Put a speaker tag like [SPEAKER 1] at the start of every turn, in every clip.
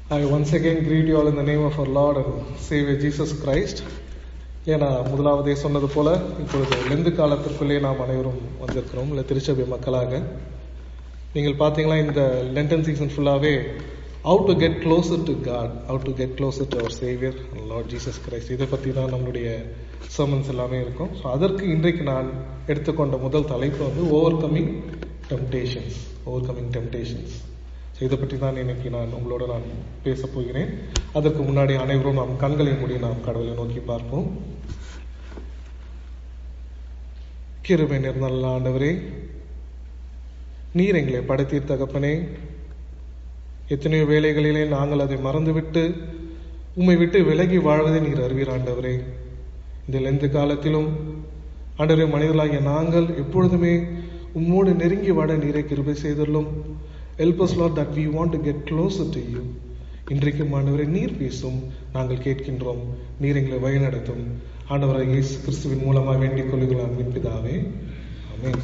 [SPEAKER 1] I once again greet you all in the name of our Lord and Savior Jesus Christ. ஏன்னா முதலாவதே சொன்னது போல இப்பொழுது Lent காலத்திற்குள்ளே நாம் அனைவரும் வந்திருக்கிறோம் இல்லை திருச்சபை மக்களாக நீங்கள் பார்த்தீங்களா இந்த லென்டன் சீசன் ஃபுல்லாகவே how to get closer to God how to get closer to our saviour Lord Jesus Christ இதை பற்றி தான் நம்மளுடைய சர்மன்ஸ் எல்லாமே இருக்கும் ஸோ அதற்கு இன்றைக்கு நான் எடுத்துக்கொண்ட முதல் தலைப்பு வந்து overcoming temptations overcoming temptations so இதை பற்றி தான் இன்னைக்கு நான் உங்களோட நான் பேச போகிறேன் அதற்கு முன்னாடி அனைவரும் நாம் கண்களை மூடி நாம் கடவுளை நோக்கி பார்ப்போம் கிருபை நிறந்த ஆண்டவரே நீர் எங்களை படைத்தீர் தகப்பனே எத்தனையோ வேலைகளிலே நாங்கள் அதை மறந்துவிட்டு உம்மை விட்டு விலகி வாழ்வதை நீர் அறிவீர் ஆண்டவரே இதில் எந்த காலத்திலும் ஆண்டவரே மனிதர்களாகிய நாங்கள் எப்பொழுதுமே உம்மோடு நெருங்கி வாட நீரை கிருபை செய்துள்ளோம் help us Lord that we want to get closer to you இன்றைக்கும் ஆண்டவரை நீர் பேசும் நாங்கள் கேட்கின்றோம் நீர் எங்களை வழிநடத்தும் ஆண்டவரை இயேசு கிறிஸ்துவின் மூலமாக வேண்டிக் கொள்ளுகிறோம் அன்பின் பிதாவே ஆமென்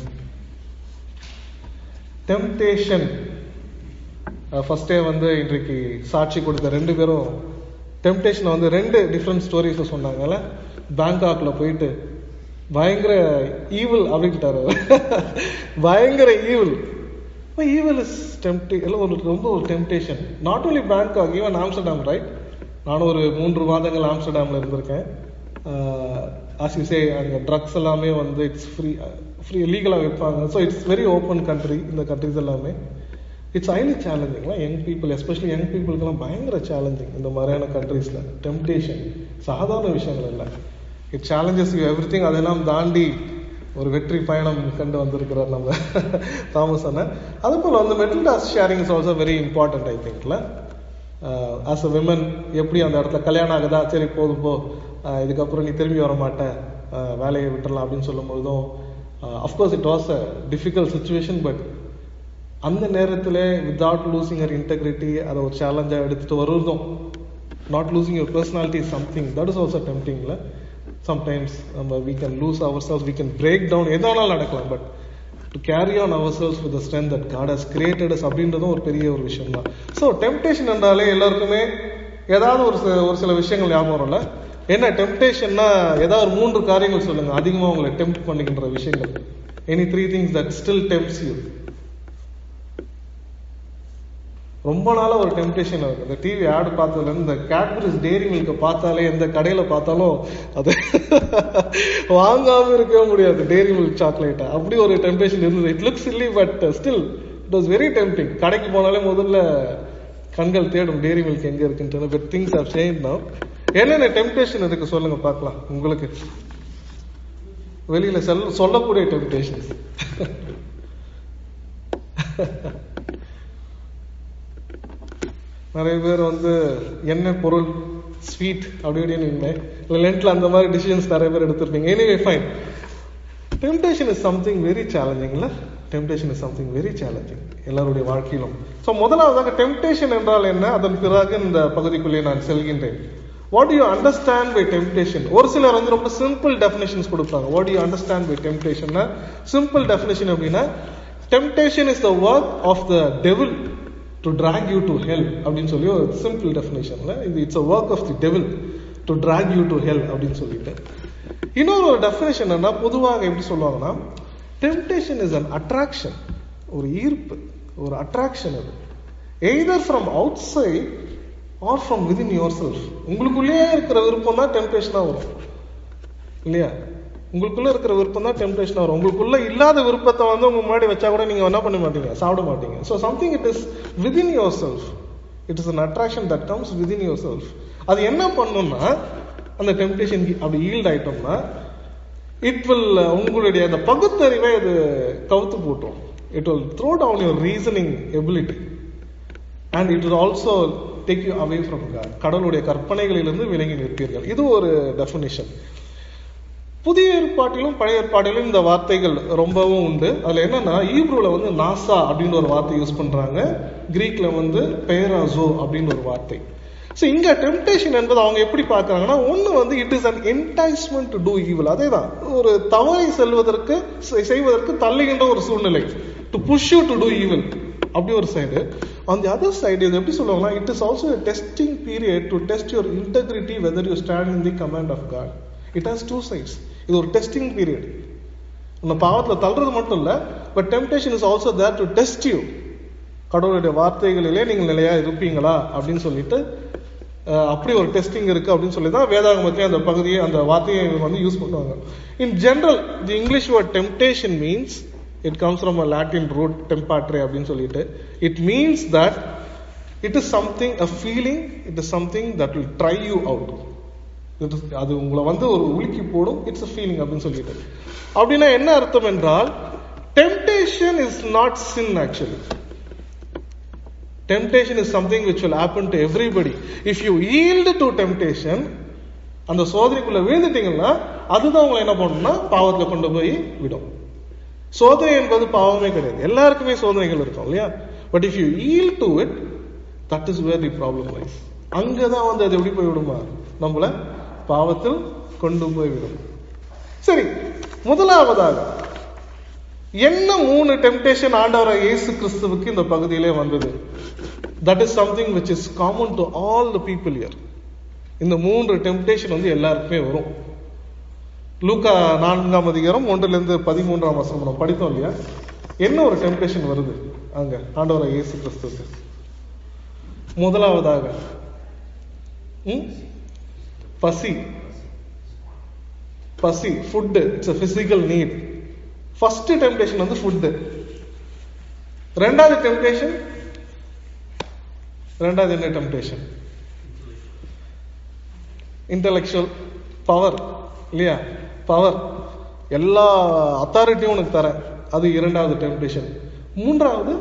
[SPEAKER 1] டெம்டேஷன் ஃபர்ஸ்டே வந்து இன்றைக்கு சாட்சி கொடுத்த ரெண்டு பேரும் டெம்டேஷன் வந்து ரெண்டு டிஃப்ரெண்ட் ஸ்டோரிஸ் சொன்னாங்கல்ல பேங்காக்ல போயிட்டு பயங்கர ஈவில் அப்படின்ட்டாரு பயங்கர ஈவில் ஈவில் இஸ் டெம்டி எல்லாம் ஒரு ரொம்ப ஒரு temptation not only Bangkok even Amsterdam right நானும் ஒரு மூன்று மாதங்கள் ஆம்ஸ்டர்டாம்ல இருந்திருக்கேன் ஆசிசே அங்கே ட்ரக்ஸ் எல்லாமே வந்து இட்ஸ் ஃப்ரீ ஃப்ரீ லீகலாக வைப்பாங்க so it's very open country இந்த கண்ட்ரிஸ் எல்லாமே இட்ஸ் ஹைலி சேலஞ்சிங்லாம் யங் பீப்புள் எஸ்பெஷலி யங் பீப்புளுக்கெல்லாம் பயங்கர சேலஞ்சிங் இந்த மாதிரியான கண்ட்ரீஸில் டெம்டேஷன் சாதாரண விஷயங்கள் இல்லை it challenges you everything அதெல்லாம் தாண்டி ஒரு வெற்றி பயணம் கண்டு வந்திருக்கிறார் நம்ம தாமஸ் அண்ணன் அது போல் வந்து mental thoughts sharing is also very important I திங்க்ல ஆஸ் அ விமன் எப்படி அந்த இடத்துல கல்யாணம் ஆகுதா சரி போதும் போ இதுக்கப்புறம் நீ திரும்பி வர மாட்ட வேலையை விட்டுறலாம் அப்படின்னு சொல்லும் பொழுதும் of course it was a difficult situation but அந்த நேரத்தில் வித்தவுட் லூசிங் அர் இன்டெகிரிட்டி அதை ஒரு சேலஞ்சாக எடுத்துட்டு வருவதும் not losing your personality something that is also டெம்டிங்ல சம்டைம்ஸ் நம்ம we can lose ourselves we can break down எது வேணாலும் நடக்கலாம் but to carry on ourselves with strength that God has created us அப்படின்றதும் ஒரு பெரிய ஒரு விஷயம் தான் ஸோ டெம்டேஷன் என்றாலே எல்லாருக்குமே ஏதாவது ஒரு ஒரு சில விஷயங்கள் ஞாபகம் வரும்ல என்ன டெம்டேஷன்னா ஏதாவது ஒரு மூன்று காரியங்கள் சொல்லுங்க அதிகமாக உங்களை டெம்ப் பண்ணிக்கின்ற விஷயங்கள் any three things that still tempts you ரொம்ப நாளா ஒரு டெம்டேஷன் இருக்கு இந்த டிவி ஆடு பார்த்ததுல இந்த கேட்பரிஸ் டேரி மில்க பார்த்தாலே எந்த கடையில பார்த்தாலும் அது வாங்காம இருக்கவே முடியாது டேரி மில்க் சாக்லேட்டை அப்படி ஒரு டெம்டேஷன் இருந்தது it looks silly but still it was very tempting கடைக்கு போனாலே முதல்ல கண்கள் தேடும் டேரி மில்க் எங்க இருக்குன்ட்டு but things are change now என்னென்ன டெம்டேஷன் இருக்கு சொல்லுங்க பார்க்கலாம் உங்களுக்கு வெளியில செல் சொல்லக்கூடிய டெம்டேஷன்ஸ் நிறைய பேர் வந்து என்ன பொருள் ஸ்வீட் அப்படி இப்படின்னு லென்ட்ல அந்த மாதிரி டிசிஷன்ஸ் நிறைய பேர் எடுத்திருப்பீங்க anyway fine temptation is something very சேலஞ்சிங்ல temptation is something very challenging எல்லாருடைய வாழ்க்கையிலும் ஸோ முதலாவதாக டெம்டேஷன் என்றால் என்ன அதன் பிறகு இந்த பகுதிக்குள்ளே நான் செல்கின்றேன் what you understand by temptation ஒரு சிலர் வந்து ரொம்ப சிம்பிள் டெஃபினேஷன்ஸ் கொடுப்பாங்க what you understand by temptation simple definition அப்படின்னா temptation is the work of the devil to drag you to hell அப்படின்னு சொல்லி ஒரு சிம்பிள் டெஃபினேஷன்ல இது it's a work of the devil to drag you to hell அப்படின்னு சொல்லிட்டு இன்னொரு ஒரு டெஃபினேஷன் என்ன பொதுவாக எப்படி சொல்லுவாங்கன்னா டெம்டேஷன் இஸ் அன் அட்ராக்ஷன் ஒரு ஈர்ப்பு ஒரு அட்ராக்ஷன் அது either from outside or from within yourself உங்களுக்குள்ளேயே இருக்கிற விருப்பம் தான் டெம்டேஷனாக வரும் இல்லையா உங்களுக்குள்ள இருக்கிற விருப்பம் தான் டெம்டேஷன் வரும் உங்களுக்குள்ள இல்லாத விருப்பத்தை வந்து உங்க முன்னாடி வச்சா கூட நீங்க என்ன பண்ண மாட்டீங்க சாப்பிட மாட்டீங்க so something it is within yourself it is an attraction that comes within yourself அது என்ன பண்ணும்னா அந்த டெம்டேஷன் அப்படி ஈல்ட் ஆயிட்டோம்னா இட் வில் உங்களுடைய அந்த பகுத்தறிவை அது கவுத்து போட்டோம் it will throw down your reasoning ability and it will also take you away from கடவுளுடைய கற்பனைகளிலிருந்து விலகி நிற்பீர்கள் இது ஒரு டெஃபினேஷன் புதிய ஏற்பாட்டிலும் பழைய ஏற்பாட்டிலும் இந்த வார்த்தைகள் ரொம்பவும் உண்டு அதுல என்னன்னா ஈப்ரூல வந்து நாசா அப்படின்னு ஒரு வார்த்தை யூஸ் பண்றாங்க கிரீக்ல வந்து பேராசோ அப்படின்னு ஒரு வார்த்தை ஸோ இங்க டெம்டேஷன் என்பது அவங்க எப்படி பார்க்கறாங்கன்னா ஒன்று வந்து it is an enticement to do evil அதே தான் ஒரு தவறை செல்வதற்கு செய்வதற்கு தள்ளுகின்ற ஒரு சூழ்நிலை to push you to do evil அப்படி ஒரு side on the other side இது எப்படி சொல்லுவாங்கன்னா it is also testing period to test your integrity whether you stand in the command of God it has two sides இது ஒரு testing period உன்னை பாவத்தில் தள்ளுறது மட்டும் இல்லை but temptation is also there to test you கடவுளுடைய வார்த்தைகளிலே நீங்கள் நிலையா இருப்பீங்களா அப்படின்னு சொல்லிட்டு அஹ், அப்படி ஒரு டெஸ்டிங் இருக்கு அப்படின்னு சொல்லி தான் வேதாகமத்திலே அந்த பகுதியை அந்த வார்த்தையை வந்து யூஸ் பண்ணுவாங்க in general the English word temptation means it comes from a Latin root temptare அப்படின்னு சொல்லிட்டு it means that it is something a feeling it is something that will try you out அது உங்களை வந்து ஒரு உலுக்கி போடும் it's a feeling அப்படின்னு சொல்லிட்டு அப்படின்னா என்ன அர்த்தம் என்றால் temptation is not sin actually temptation is something which will happen to everybody if you yield to temptation அந்த சோதனைக்குள்ள விழுந்துட்டீங்கன்னா அதுதான் உங்களை என்ன பண்ணும்னா பாவத்துல கொண்டு போய் விடும் சோதனை என்பது பாவமே கிடையாது எல்லாருக்குமே சோதனைகள் இருக்கும் இல்லையா but if you yield to it that is where the problem lies அங்கதான் வந்து அது எப்படி போய் விடுமா நம்மள பாவத்தில் கொண்டு போய் விடும் சரி முதலாவதாக என்ன மூணு டெம்டேஷன் ஆண்டவராக இயேசு கிறிஸ்துவுக்கு இந்த பகுதியிலே வந்தது that is something which is common to all the people here இந்த மூன்று டெம்டேஷன் வந்து எல்லாருக்குமே வரும் லூக்கா நான்காம் அதிகாரம் ஒன்றிலிருந்து பதிமூன்றாம் வசனம் நம்ம படித்தோம் இல்லையா என்ன ஒரு டெம்டேஷன் வருது அங்க ஆண்டவராக இயேசு கிறிஸ்துவுக்கு முதலாவதாக ம்? பசி பசி food it's a physical need first temptation வந்து ஃபுட்டு ரெண்டாவது டெம்டேஷன் ரெண்டாவது என்ன டெம்டேஷன் இன்டலெக்சுவல் பவர் இல்லையா பவர் எல்லா அத்தாரிட்டியும் உனக்கு தரேன் அது இரண்டாவது டெம்டேஷன் மூன்றாவது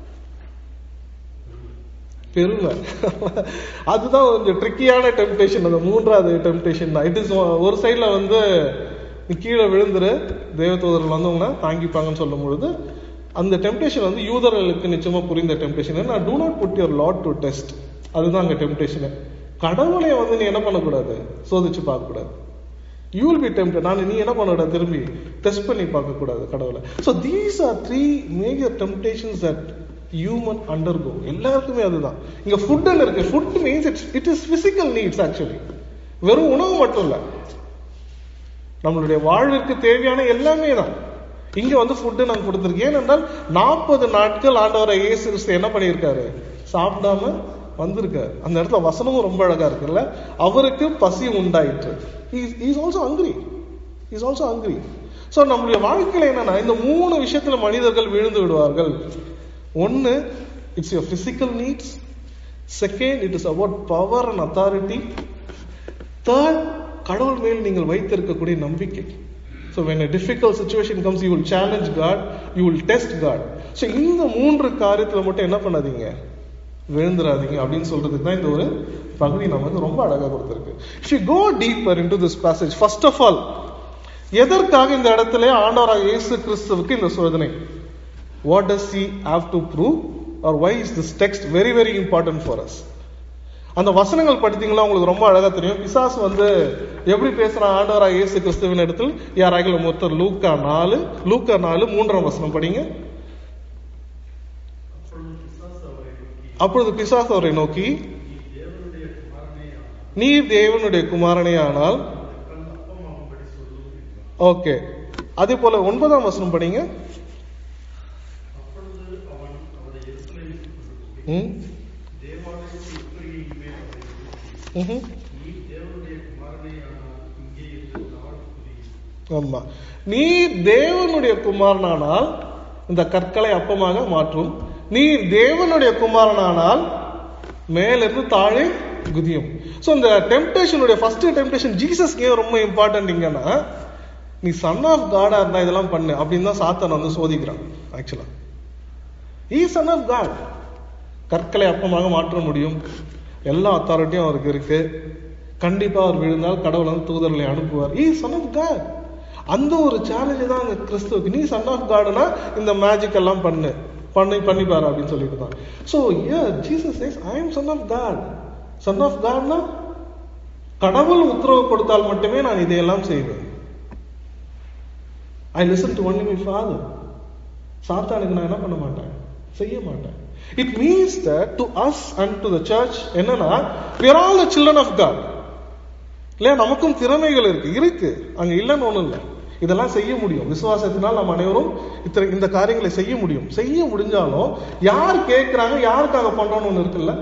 [SPEAKER 1] பெருமை அதுதான் கொஞ்சம் ட்ரிக்கியான டெம்டேஷன் அந்த மூன்றாவது டெம்டேஷன் தான் இட் இஸ் ஒரு சைடுல வந்து நீ கீழே விழுந்துரு தேவதூதர்கள் வந்தவங்கன்னா தாங்கிப்பாங்கன்னு சொல்லும் பொழுது அந்த டெம்டேஷன் வந்து யூதர்களுக்கு நிச்சயமா புரிந்த டெம்டேஷன் நான் do not put your Lord to test அதுதான் அங்க டெம்டேஷன் கடவுளை வந்து நீ என்ன பண்ணக்கூடாது சோதிச்சு பார்க்க கூடாது யூ வில் பி டெம்ப்டட் நான் நீ என்ன பண்ணக்கூடாது திரும்பி டெஸ்ட் பண்ணி பார்க்க கூடாது கடவுளை so these are three major temptations that human undergo எல்லாருக்குமே அதுதான் இங்க ஃபுட்னு இருக்கு food means it's it is physical needs actually வெறும் உணவு மட்டும் இல்லை நம்மளுடைய வாழ்விற்கு தேவையான எல்லாமே தான் இங்க வந்து ஃபுட்டு நாங்க கொடுத்துருக்கோம் ஏனென்றால் நாற்பது நாட்கள் ஆண்டவரை இயேசு கிறிஸ்து என்ன பண்ணியிருக்காரு சாப்பிடாம வந்திருக்காரு அந்த இடத்துல வசனமும் ரொம்ப அழகா இருக்குல்ல அவருக்கு பசி உண்டாயிற்று is also hungry is also hungry so நம்மளுடைய வாழ்க்கையில என்னன்னா இந்த மூணு விஷயத்துல மனிதர்கள் விழுந்து விடுவார்கள் ஒன்னு it's your physical needs second it is about power and authority third கடவுள் மேல் நீங்கள் வைத்திருக்கக்கூடிய நம்பிக்கை so when a difficult situation comes you will challenge God you will test God so இந்த மூன்று காரியத்துல மட்டும் என்ன பண்ணாதீங்க விழுந்துராதீங்க அப்படின்னு சொல்றதுக்கு தான் இந்த ஒரு பகுதி நமக்கு ரொம்ப அழகா கொடுத்திருக்கு if you go deeper into this passage first of all எதற்காக இந்த இடத்துல ஆண்டவராக இயேசு கிறிஸ்துவுக்கு இந்த சோதனை what does he have to prove or why is this text very very important for us அந்த வசனங்கள் படித்தீங்களா உங்களுக்கு ரொம்ப அழகா தெரியும் பிசாசு வந்து எப்படி பேசுறான் ஆண்டவராக இயேசு கிறிஸ்துவின் இடத்தில் யாராகிலும் ஒருத்தர் லூக்கா நாலு லூக்கா நாலு மூன்றாம் வசனம் படிங்க அப்பொழுது பிசாசு அவரை நோக்கி நீர் தேவனுடைய குமாரனே ஆனால் ஓகே அதே போல ஒன்பதாம் வசனம் படிங்க ம் ம்ஹும். ஆமா நீ தேவனுடைய குமாரனானால் இந்த கற்களை அப்பமாக மாற்றும் நீ தேவனுடைய குமாரனானால் மேலிருந்து தாழே குதியும் ஸோ இந்த டெம்டேஷனுடைய ஃபர்ஸ்ட் டெம்டேஷன் ஜீசஸ் ஏன் ரொம்ப இம்பார்ட்டன்ட் இங்கன்னா நீ சன் ஆஃப் காடா இருந்தா இதெல்லாம் பண்ணு அப்படின்னு தான் சாத்தான் வந்து சோதிக்கிறான் ஆக்சுவலா ஈ சன் ஆஃப் காட் கற்களை அப்பமாக மாற்ற முடியும் எல்லா அத்தாரிட்டியும் அவருக்கு இருக்கு கண்டிப்பா அவர் விழுந்தால் கடவுள் வந்து தூதர்களை அனுப்புவார் ஈ சன் ஆஃப் காட் அந்த ஒரு சேலஞ்சு தான் அங்க கிறிஸ்துவுக்கு நீ சன் ஆஃப் காட்னா இந்த மேஜிக் எல்லாம் பண்ணு பண்ணி பண்ணி பாரு அப்படின்னு சொல்லிட்டு தான் so a Jesus says I am son of God son of காட்னா கடவுள் உத்தரவு கொடுத்தால் மட்டுமே நான் இதையெல்லாம் செய்வேன் I listen to only my father சாத்தானுக்கு நான் என்ன பண்ண மாட்டேன் செய்ய மாட்டேன் it means that to us and to the church என்னன்னா we are all the children of God இல்லையா நமக்கும் திறமைகள் இருக்கு இருக்கு அங்க இல்லைன்னு ஒண்ணும் இல்லை இதெல்லாம் செய்ய முடியும் விசுவாசத்தினால் நம்ம அனைவரும் இத்தனை இந்த காரியங்களை செய்ய முடியும் செய்ய முடிஞ்சாலும் யார் கேட்கிறாங்க யாருக்காக பண்றோம்னு ஒண்ணு இருக்குல்ல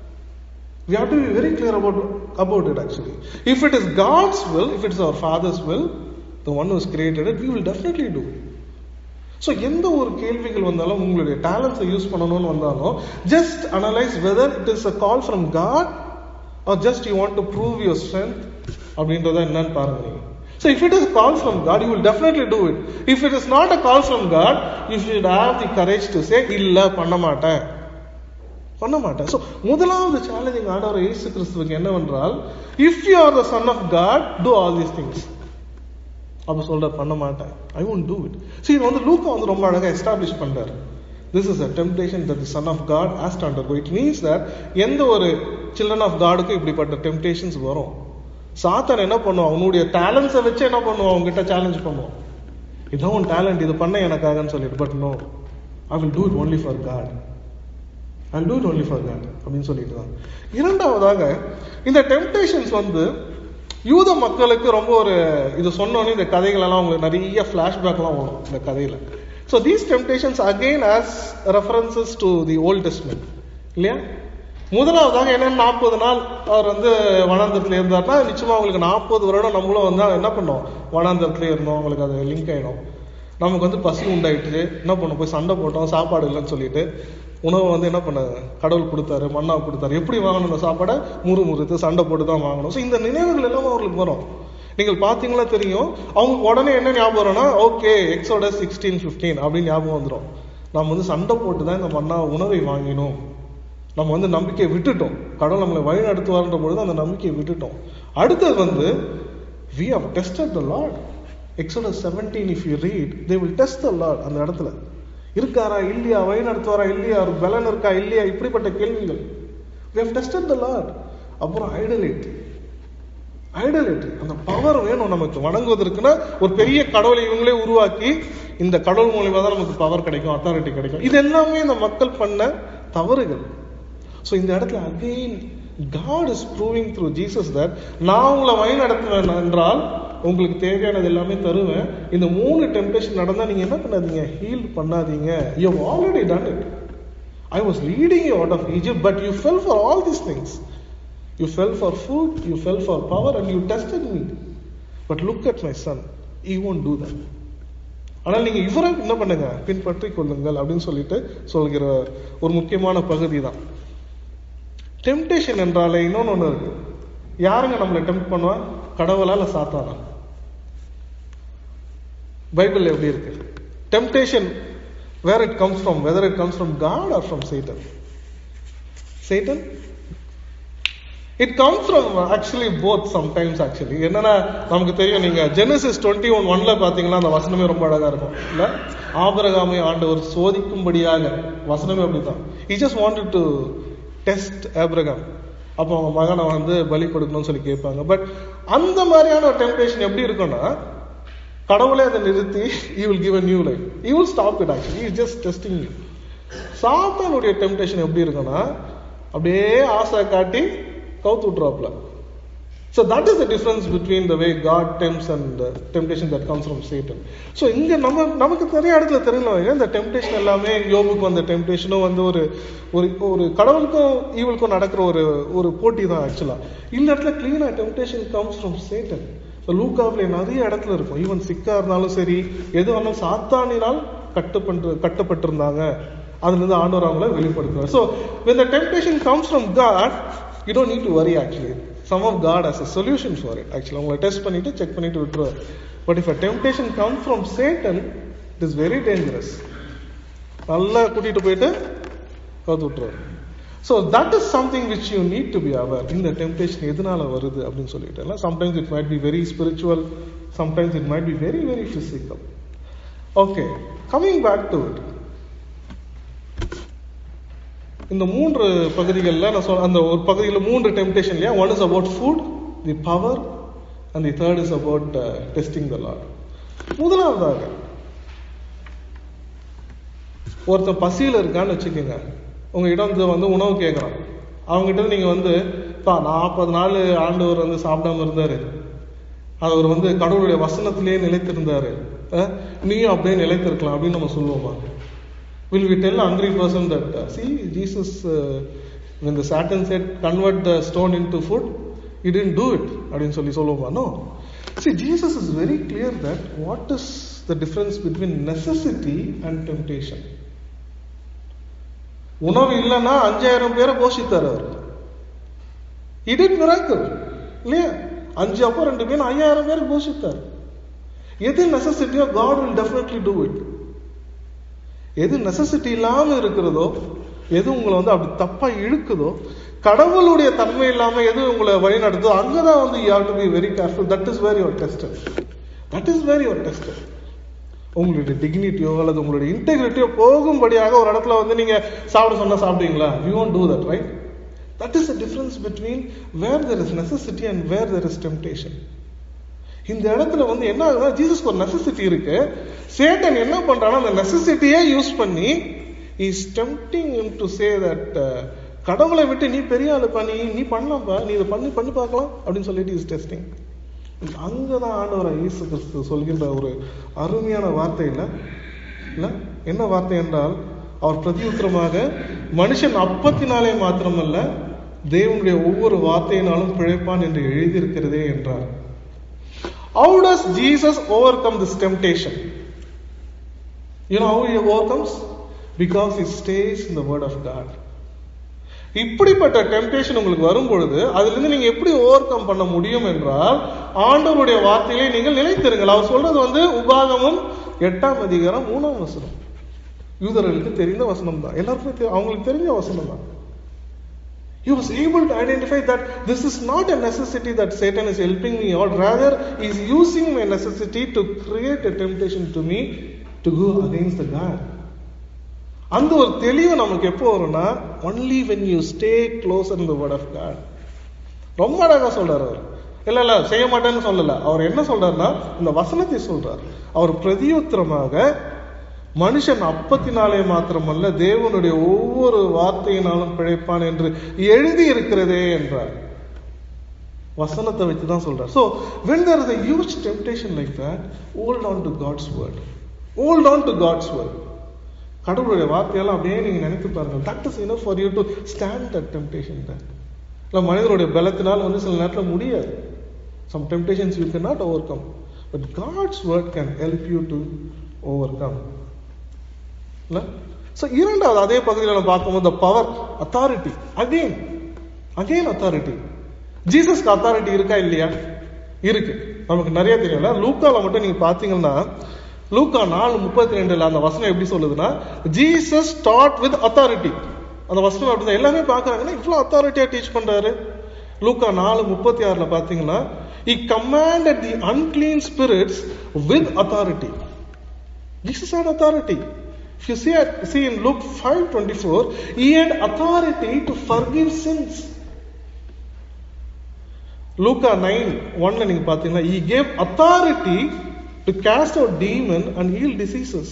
[SPEAKER 1] we have to be very clear about about it actually if it is god's will if it is our father's will the one who has created it we will definitely do so எந்த ஒரு கேள்விகள் வந்தாலும் உங்களுடைய டேலண்ட்ஸை use பண்ணணும்னு வந்தாலும் just analyse whether it is a call from God or just you want to prove your strength அப்படின்றத என்னன்னு பாருங்க நீங்க so if it is call from God you will definitely do it if it is not a call from God you should have the courage to say இல்ல பண்ண மாட்டேன் பண்ண மாட்டேன் so முதலாவது சேலஞ்சிங் ஆண்டவர் இயேசு கிறிஸ்துவுக்கு என்னவென்றால் if you are the son of God do all these things அப்ப சொல்ற பண்ண மாட்டேன் I won't do it so இது வந்து லூக்கா வந்து ரொம்ப அழகா எஸ்டாப்ளிஷ் பண்றாரு this is a temptation that the son of God asked under it means that எந்த ஒரு சில்ட்ரன் ஆஃப் காடுக்கும் இப்படிப்பட்ட டெம்டேஷன்ஸ் வரும் சாத்தான் என்ன பண்ணுவான் அவனுடைய டேலண்ட்ஸை வச்சு என்ன பண்ணுவான் அவங்ககிட்ட சேலஞ்ச் பண்ணுவான் இதான் உன் டேலண்ட் இது பண்ண எனக்காகன்னு சொல்லிட்டு but no I will do it only for God I do it only for God அப்படின்னு சொல்லிட்டு தான் இரண்டாவதாக இந்த டெம்டேஷன்ஸ் வந்து யூத மக்களுக்கு ரொம்ப ஒரு இது சொன்னோன்னே இந்த கதைகள் எல்லாம் உங்களுக்கு நிறைய ஃபிளாஷ்பேக்லாம் வரும் இந்த கதையில so these temptations again as references to the Old Testament இல்லையா முதலாவதாக என்னன்னு நாற்பது நாள் அவர் வந்து வனாந்தரத்தில் இருந்தார்னா நிச்சயமா அவங்களுக்கு நாற்பது வருடம் நம்மளும் வந்து என்ன பண்ணோம் வனாந்தரத்துல இருந்தோம் அவங்களுக்கு அது லிங்க் ஆயிடும் நமக்கு வந்து பசி உண்டாயிட்டு என்ன பண்ணோம் போய் சண்டை போட்டோம் சாப்பாடு இல்லைன்னு சொல்லிட்டு உணவை வந்து என்ன பண்ண கடவுள் கொடுத்தாரு மண்ணா கொடுத்தாரு எப்படி வாங்கணும் இந்த சாப்பாடை முறு முறுத்து சண்டை போட்டு தான் வாங்கணும் ஸோ இந்த நினைவுகள் எல்லாம் அவர்களுக்கு வரும் நீங்கள் பார்த்தீங்களா தெரியும் அவங்க உடனே என்ன ஞாபகம் வரும்னா ஓகே எக்ஸோட சிக்ஸ்டீன் ஃபிஃப்டீன் அப்படின்னு ஞாபகம் வந்துடும் நம்ம வந்து சண்டை போட்டு தான் இந்த மண்ணா உணவை வாங்கினோம் நம்ம வந்து நம்பிக்கையை விட்டுட்டோம் கடவுள் நம்மளை வழி நடத்துவார்ன்ற பொழுது அந்த நம்பிக்கையை விட்டுட்டோம் அடுத்தது வந்து we have tested the Lord Exodus seventeen if you read they will test the Lord அந்த இடத்துல இருக்காரா இல்லையா வழி நடத்துவாரா இல்லையா ஒரு பலன் இருக்கா இல்லையா இப்படிப்பட்ட கேள்விகள் we have tested the lord அப்புறம் ஐடலேட் ஐடலேட் அந்த பவர் வேணும் நமக்கு வணங்குவதற்குன்னா ஒரு பெரிய கடவுளை இவங்களே உருவாக்கி இந்த கடவுள் மூலியமா தான் நமக்கு பவர் கிடைக்கும் அத்தாரிட்டி கிடைக்கும் இது எல்லாமே இந்த மக்கள் பண்ண தவறுகள் ஸோ இந்த இடத்துல again God is proving through Jesus that நான் உங்களை வழி நடத்துவேன் என்றால் உங்களுக்கு தேவையானது எல்லாமே தருவேன் இந்த மூணு டெம்டேஷன் நடந்தா நீங்க என்ன பண்ணாதீங்க ஹீல் பண்ணாதீங்க you already done it I was leading you out of Egypt but you fell for all these things you fell for food you fell for power and you tested me but look at my son you won't do that ஆனால் நீங்க இவரை என்ன பண்ணுங்க பின்பற்றி கொள்ளுங்கள் அப்படின்னு சொல்லிட்டு சொல்கிற ஒரு முக்கியமான பகுதி தான் டெம்டேஷன் என்றாலே இன்னொன்னு ஒன்று இருக்கு யாருங்க நம்மளை டெம்ப் பண்ணுவா கடவுளா இல்ல சாத்தானா பைபிள் எப்படி இருக்கு temptation where it comes from whether it comes from God or from Satan Satan it comes from actually both sometimes actually என்னன்னா நமக்கு தெரியும் நீங்க ஜெனசிஸ் டுவெண்ட்டி ஒன் ஒன்ல பாத்தீங்கன்னா அந்த வசனமே ரொம்ப அழகா இருக்கும் இல்ல ஆபரகாமை ஆண்டவர் சோதிக்கும்படியாக வசனமே அப்படிதான் he just wanted to test Abraham அப்போ அவங்க மகனை வந்து பலி கொடுக்கணும்னு சொல்லி கேட்பாங்க பட் அந்த மாதிரியான ஒரு டெம்டேஷன் எப்படி இருக்கும்னா கடவுளே அதை நிறுத்தி you will give a new life you will stop it actually is just testing you சாத்தானுடைய டெம்டேஷன் எப்படி இருக்கும்னா அப்படியே ஆசை காட்டி கவுத்து விட்டுருவாப்ல so that is the difference between the way God tempts and temptation that comes from Satan so இங்க நம்ம நமக்கு நிறைய இடத்துல தெரியல இந்த டெம்டேஷன் எல்லாமே யோபுக்கு வந்த டெம்டேஷனும் வந்து ஒரு ஒரு ஒரு கடவுளுக்கும் ஈவலுக்கும் நடக்கிற ஒரு ஒரு போட்டி தான் ஆக்சுவலா இந்த இடத்துல கிளீனா temptation comes from Satan so லூக்காவில் நிறைய இடத்துல இருக்கும் ஈவன் சிக்கா இருந்தாலும் சரி எது வேணாலும் சாத்தானினால் கட்டுப்பட்டு கட்டப்பட்டிருந்தாங்க அதுல இருந்து ஆண்டவர் அவங்கள வெளிப்படுத்துவார் so when the temptation comes from God you don't need to worry actually some of God has a solution for it actually அவங்கள டெஸ்ட் பண்ணிட்டு செக் பண்ணிட்டு விட்டுருவார் but if a temptation comes from Satan it is very dangerous நல்லா கூட்டிட்டு போயிட்டு கவுத்து விட்டுருவார் so that is something which you need to be aware இந்த டெம்டேஷன் எதனால வருது அப்படின்னு சொல்லிட்டு sometimes it might be very spiritual sometimes it might be very very physical okay coming back to it இந்த மூன்று பகுதிகளில் நான் சொல் அந்த ஒரு பகுதியில் மூன்று டெம்டேஷன் இல்லையா one is about food the power and the third is about testing the Lord முதலாவதாக ஒருத்தன் பசியில் இருக்கான்னு வச்சுக்கோங்க உங்ககிட்ட வந்து வந்து உணவு கேட்குறான் அவங்ககிட்ட நீங்க வந்து பா நாற்பது நாள் ஆண்டவர் வந்து சாப்பிடாம இருந்தாரு அவர் வந்து கடவுளுடைய வசனத்திலேயே நிலைத்திருந்தாரு அஹ், நீயும் அப்படியே நிலைத்திருக்கலாம் அப்படின்னு நம்ம சொல்லுவோமா will we tell hungry person that uh, see jesus uh, when the satan said convert the stone into food he didn't do it அப்படின்னு சொல்லி சொல்லுவோமா no see jesus is very clear that what is the difference between necessity and temptation உணவு இல்லைன்னா அஞ்சாயிரம் பேரை போஷித்தார் அவர் he did miracle இல்லையா அஞ்சு அப்போ ரெண்டு பேரும் ஐயாயிரம் பேர் போஷித்தார் எது நெசசிட்டியோ God will definitely do it எது நெசசிட்டி இல்லாம இருக்கிறதோ எது உங்களை வந்து அப்படி தப்பா இழுக்குதோ கடவுளுடைய தன்மை இல்லாம எது உங்களை வழி நடத்துதோ அங்கதான் வந்து you have to be very careful that is very your test that is very your test உங்களுடைய டிக்னிட்டியோ அல்லது உங்களுடைய இன்டெகிரிட்டியோ போகும்படியாக ஒரு இடத்துல வந்து நீங்க சாப்பிட சொன்னா சாப்பிடுவீங்களா you won't do that right that is the difference between where there is necessity and where there is temptation இந்த இடத்துல வந்து என்ன ஆகுதுன்னா ஜீசஸ்க்கு ஒரு நெசசிட்டி இருக்கு சேட்டன் என்ன பண்றான்னா அந்த நெசசிட்டியே யூஸ் பண்ணி is tempting to say that கடவுளை விட்டு நீ பெரிய ஆளுப்பா நீ நீ பண்ணலாம்ப்பா நீ இதை பண்ணி பண்ணி பார்க்கலாம் அப்படின்னு சொல்லிட்டு இஸ் டெஸ்டிங் அங்கதான் ஆண்டவர் இயேசு கிறிஸ்து சொல்கின்ற ஒரு அருமையான வார்த்தை இல்ல இல்ல என்ன வார்த்தை என்றால் அவர் பிரதியுத்தரமாக மனுஷன் அப்பத்தினாலே மாத்திரமல்ல தேவனுடைய ஒவ்வொரு வார்த்தையினாலும் பிழைப்பான் என்று எழுதியிருக்கிறதே என்றார் How does Jesus overcome this temptation? You know how he overcomes? Because he stays in the word of God. இப்படிப்பட்ட டெம்டேஷன் உங்களுக்கு வரும் பொழுது அதிலிருந்து நீங்க எப்படி ஓவர் கம் பண்ண முடியும் என்றால் ஆண்டவருடைய வார்த்தையிலே நீங்கள் நிலைத்திருங்கள் அவர் சொல்றது வந்து உபாகமும் எட்டாம் அதிகாரம் மூணாம் வசனம் யூதர்களுக்கு தெரிந்த வசனம் தான் எல்லாருக்குமே தெ- அவங்களுக்கு தெரிஞ்ச வசனம் தான் He was able to identify that this is not a necessity that Satan is helping me out. Rather, he is using my necessity to create a temptation to me to go against the God. அந்த ஒரு தெளிவு நமக்கு எப்போ வரும்னா only when you stay close in the word of God ரொம்ப அழகா சொல்றாரு அவர் இல்ல இல்ல செய்ய மாட்டேன்னு சொல்லல அவர் என்ன சொல்றாருன்னா இந்த வசனத்தை சொல்றார் அவர் பிரதியுத்தரமாக மனுஷன் அப்பத்தினாலே மாத்திரமல்ல தேவனுடைய ஒவ்வொரு வார்த்தையினாலும் பிழைப்பான் என்று எழுதி இருக்கிறதே என்றார் வசனத்தை வச்சு தான் சொல்றார் so when there is a huge temptation like that hold on to god's word hold on to god's word கடவுளுடைய வார்த்தையெல்லாம் அப்படியே நீங்க நினைத்து பாருங்க that is enough for you to stand that temptation தான் இல்லை மனிதனுடைய பலத்தினால் வந்து சில நேரத்தில் முடியாது some temptations you can not overcome but God's word can help you to overcome இல்ல ஸோ இரண்டாவது அதே பகுதியில் நம்ம பார்க்கும்போது power authority again again authority ஜீசஸ்க்கு அத்தாரிட்டி இருக்கா இல்லையா இருக்கு நமக்கு நிறைய தெரியும்ல லூக்கால மட்டும் நீங்க பாத்தீங்கன்னா லூக்கா நாலு முப்பத்தி ரெண்டுல அந்த வசனம் எப்படி சொல்லுதுன்னா ஜீசஸ் டாட் வித் அத்தாரிட்டி அந்த வசனம் அப்படிதான் எல்லாமே பாக்குறாங்கன்னா இவ்வளவு அத்தாரிட்டியா டீச் பண்றாரு லூக்கா நாலு முப்பத்தி ஆறுல பாத்தீங்கன்னா he commanded the unclean spirits with authority Jesus had authority. If you see, see in Luke 5:24, he had authority to forgive sins. லூக்கா நைன் ஒன்ல நீங்க பாத்தீங்கன்னா he gave authority to cast out demon and heal diseases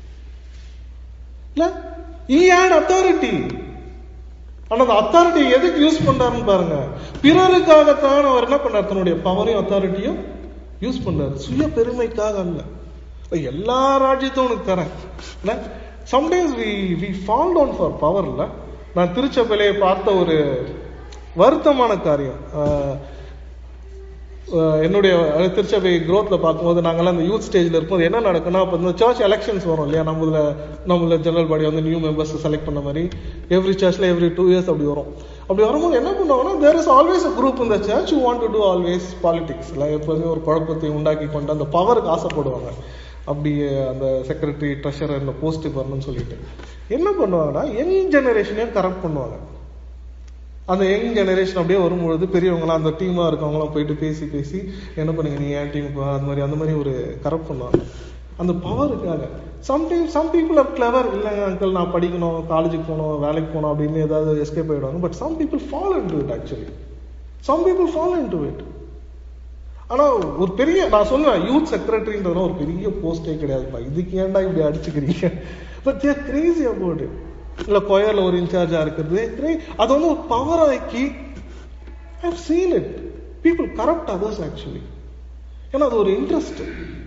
[SPEAKER 1] இல்ல he had authority ஆனா அந்த authority எதுக்கு use பண்றாருன்னு பாருங்க பிறருக்காகத்தான் அவர் என்ன பண்ணார் தன்னுடைய பவரையும் அத்தாரிட்டியும் யூஸ் பண்றாரு சுய பெருமைக்காக அல்ல எல்லா ராஜ்யத்தையும் உனக்கு தரேன் sometimes we we fall down for power இல்ல நான் திருச்சபையிலே பார்த்த ஒரு வருத்தமான காரியம் ஆஹ், ஆஹ், என்னுடைய அஹ், திருச்சபை growthல பார்க்கும்போது நாங்கெல்லாம் இந்த யூத் ஸ்டேஜ்ல இருக்கும்போது என்ன நடக்கும்னா அப்போ இந்த சர்ச் எலெக்ஷன்ஸ் வரும் இல்லையா நம்மள நம்மள ஜெனரல் பாடி வந்து நியூ மெம்பர்ஸ் செலக்ட் பண்ண மாதிரி எவ்ரி சர்ச்ல எவ்ரி டூ இயர்ஸ் அப்படி வரும் அப்படி வரும்போது என்ன பண்ணுவாங்கன்னா there is always a group இந்த church you want to do always politics இல்லை எப்போதுமே ஒரு குழப்பத்தை உண்டாக்கி கொண்டு அந்த பவருக்கு ஆசைப்படுவாங்க அப்படி அந்த செக்ரட்டரி ட்ரெஷரர் இந்த போஸ்ட் வரணும்னு சொல்லிட்டு என்ன பண்ணுவாங்கன்னா யங் ஜெனரேஷனையும் கரெக்ட் பண்ணுவாங்க அந்த யங் ஜெனரேஷன் அப்படியே வரும்பொழுது பெரியவங்களாம் அந்த டீமா இருக்கவங்களாம் போயிட்டு பேசி பேசி என்ன பண்ணுங்க நீ ஏன் டீமுக்கு வா அந்த மாதிரி அந்த மாதிரி ஒரு கரெக்ட் பண்ணுவாங்க அந்த பவருக்காக sometime some people are clever இல்லைங்க அங்கிள் நான் படிக்கணும் காலேஜுக்கு போகணும் வேலைக்கு போகணும் அப்படின்னு ஏதாவது எஸ்கேப் ஆயிடுவாங்க but some people follow into it actually some people follow into it ஆனா ஒரு பெரிய நான் சொல்லுவேன் யூத் செக்ரட்டரின்றதுலாம் ஒரு பெரிய போஸ்டே கிடையாதுப்பா இதுக்கு ஏன்டா இப்படி அடிச்சுக்கிறீங்க but they're crazy about it இல்ல கொயர்ல ஒரு இன்சார்ஜா இருக்கிறது cra- அது வந்து ஒரு பவர் ஆக்கி I seen it people corrupt others actually ஏன்னா அது ஒரு இன்ட்ரெஸ்ட்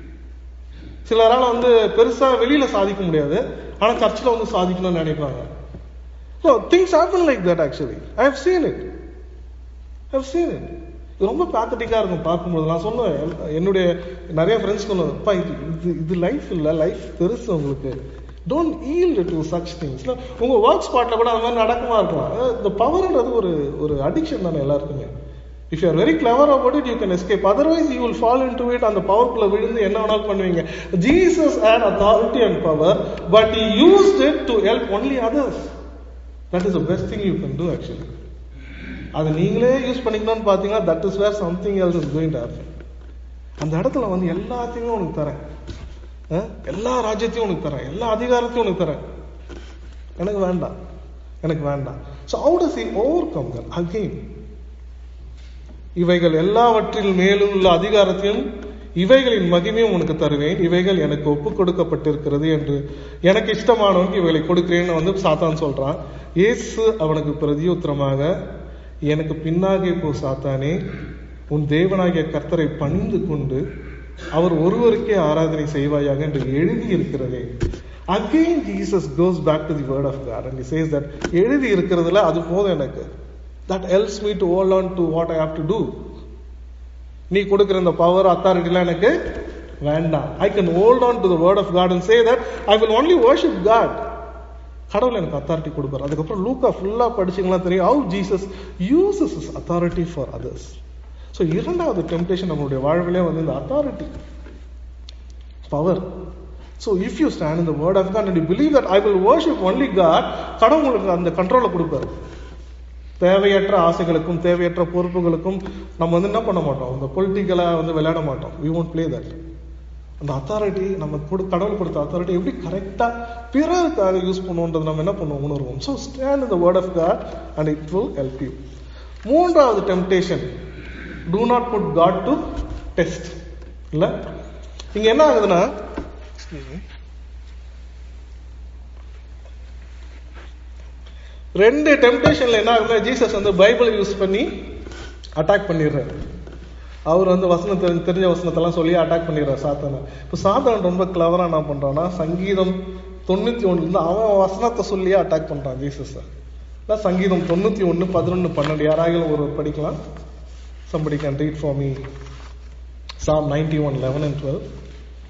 [SPEAKER 1] சிலரால வந்து பெருசா வெளியில சாதிக்க முடியாது ஆனா சர்ச்சில் வந்து சாதிக்கணும்னு நினைப்பாங்க so things happen like that actually I have seen it I have seen it இது ரொம்ப பேத்தட்டிக்கா இருக்கும் பார்க்கும்போது நான் சொன்னேன் எல்- என்னுடைய நிறைய ஃப்ரெண்ட்ஸ் சொன்னேன் "அப்பா, இது இது இது லைஃப் இல்ல லைஃப் பெருசு உங்களுக்கு don't yield to such things உங்க ஒர்க் ஸ்பாட்ல கூட அந்த மாதிரி நடக்குமா இருக்கலாம் இந்த பவர்ன்றது ஒரு ஒரு அடிக்ஷன் தானே எல்லாருக்குமே if you are very clever about it you can escape otherwise you will fall into it அந்த பவர்க்குள்ள விழுந்து என்ன வேணாலும் பண்ணுவீங்க Jesus had authority and power but he used it to help only others that is the best thing you can do actually அதை நீங்களே use பண்ணிக்கணும்னு பார்த்தீங்கன்னா that is where something else is going to happen அந்த இடத்துல வந்து எல்லாத்தையுமே உனக்கு தரேன் அஹ்? எல்லா ராஜ்யத்தையும் உனக்கு தரேன் எல்லா அதிகாரத்தையும் உனக்கு தரேன் எனக்கு வேண்டாம் எனக்கு வேண்டாம் so how does he overcome that again இவைகள் எல்லாவற்றில் மேலும் உள்ள அதிகாரத்தையும் இவைகளின் மகிமையும் உனக்கு தருவேன் இவைகள் எனக்கு ஒப்பு கொடுக்கப்பட்டிருக்கிறது என்று எனக்கு இஷ்டமானவனுக்கு இவைகளை கொடுக்கிறேன்னு வந்து சாத்தான் சொல்றான் இயேசு அவனுக்கு பிரதியுத்தரமாக எனக்கு பின்னாகே போ சாத்தானே உன் தேவனாகிய கர்த்தரை பணிந்து கொண்டு அவர் ஒருவருக்கே ஆராதனை செய்வாயாக என்று எழுதி இருக்கிறதே again Jesus goes back to the word of God and says that எழுதி இருக்கிறதுல அது போதும் எனக்கு that helps me to hold on to what I have to do நீ கொடுக்கிற இந்த பவர் அத்தாரிட்டிலாம் எனக்கு வேண்டாம் I can hold on to the word of God and say that I will only worship God கடவுள் எனக்கு அத்தாரிட்டி கொடுப்பார் அதுக்கப்புறம் லூக்கா ஃபுல்லா படிச்சீங்களா தெரியும் how Jesus uses is authority for others so இரண்டாவது டெம்டேஷன் நம்மளுடைய வாழ்விலே வந்து இந்த authority power so if you stand in the word of God and you believe that I will worship only God கடவுள் உங்களுக்கு அந்த கண்ட்ரோலை கொடுப்பாரு தேவையற்ற ஆசைகளுக்கும் தேவையற்ற பொறுப்புகளுக்கும் நம்ம வந்து என்ன பண்ண மாட்டோம் இந்த பொலிட்டிக்கலா வந்து விளையாட மாட்டோம் வி won't play that அந்த அத்தாரிட்டி நம்ம கொடு கடவுள் கொடுத்த அத்தாரிட்டி எப்படி கரெக்டா பிறருக்காக யூஸ் பண்ணுவோன்றது நம்ம என்ன பண்ணுவோம் உணர்வோம் ஸோ ஸ்டாண்ட் இந்த word of God and it will help you மூன்றாவது temptation do not put god to test இல்ல இங்க என்ன ஆகுதுன்னா excuse me. ரெண்டு டெம்டேஷன்ல என்ன ஆகுதுன்னா ஜீசஸ் வந்து பைபிள் யூஸ் பண்ணி அட்டாக் பண்ணிடுறாரு அவர் வந்து வசனம் தெரிஞ்ச தெரிஞ்ச வசனத்தெல்லாம் சொல்லி அட்டாக் பண்ணிடுறாரு சாத்தானை இப்போ சாத்தான் ரொம்ப கிளவரா என்ன பண்றான்னா சங்கீதம் தொண்ணூத்தி ஒண்ணுல இருந்து அவன் வசனத்தை சொல்லியே அட்டாக் பண்றான் ஜீசஸ் அதான் சங்கீதம் தொண்ணூத்தி ஒண்ணு பதினொன்னு பன்னெண்டு யாராவது ஒரு படிக்கலாம் somebody can read for me Psalm 91 11 and 12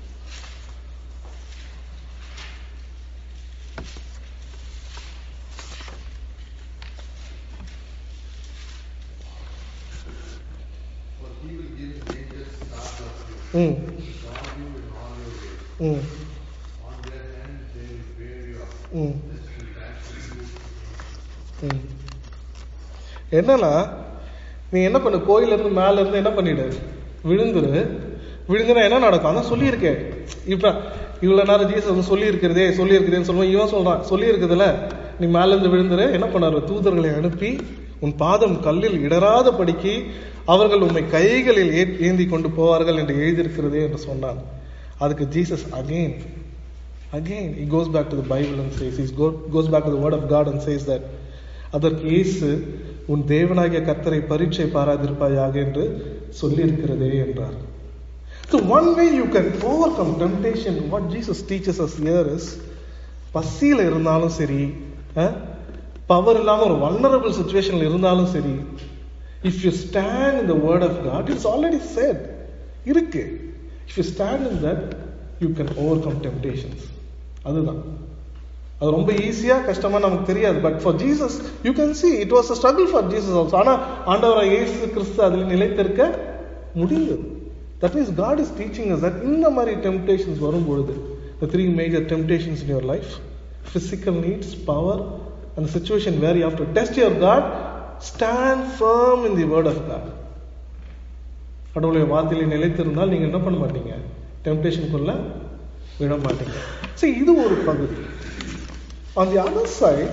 [SPEAKER 2] For he will give his angels charge of you,
[SPEAKER 1] ம்
[SPEAKER 2] guard you in all your ways.
[SPEAKER 1] ம்
[SPEAKER 2] On their hands they will bear you up,
[SPEAKER 1] ம்
[SPEAKER 2] lest you dash into
[SPEAKER 1] ம். என்னன்னா நீ என்ன பண்ணு கோயில்ல இருந்து மேல இருந்து என்ன பண்ணிடு விழுந்துரு விழுந்துனா என்ன நடக்கும் அதான் சொல்லியிருக்கேன் இப்ப இவ்வளவு நேரம் ஜீசஸ் வந்து சொல்லி இருக்கிறதே சொல்லி இருக்கிறேன்னு சொல்லுவோம் இவன் சொல்றான் சொல்லி இருக்குதுல நீ மேல இருந்து விழுந்துரு என்ன பண்ணாரு தூதர்களை அனுப்பி உன் பாதம் கல்லில் இடராத படிக்கு அவர்கள் உம்மை கைகளில் ஏ- ஏந்தி கொண்டு போவார்கள் என்று எழுதியிருக்கிறதே என்று சொன்னான் அதுக்கு Jesus again again he goes back to the bible and says he go, goes back to the word of god and says that அதற்கு இயேசு உன் தேவனாகிய கர்த்தரை பரீட்சை பாராதிருப்பாயாக என்று சொல்லியிருக்கிறதே என்றார் So one way you can overcome temptation, what Jesus teaches us here is பசியில இருந்தாலும் சரி பவர் இல்லாம ஒரு வல்னரபிள் சுச்சுவேஷன்ல இருந்தாலும் சரி if you stand in the word of God it's already set இருக்கு if you stand in that you can overcome temptations அதுதான் அது ரொம்ப ஈஸியா கஷ்டமா நமக்கு தெரியாது but for Jesus you can see it was a struggle for Jesus also ஆனா ஆண்டவராக இயேசு கிறிஸ்து அதில் நிலைத்திருக்க முடிந்தது that means God is teaching us that இந்த மாதிரி டெம்டேஷன்ஸ் வரும் பொழுது the three major temptations in your life physical needs power and the situation where you have to test your God stand firm in the word of God கடவுளுடைய வார்த்தையில நிலைத்திருந்தால் நீங்க என்ன பண்ண மாட்டீங்க டெம்டேஷனுக்குள்ள விட மாட்டீங்க சரி இது ஒரு பகுதி ஆன் தி அதர் சைட்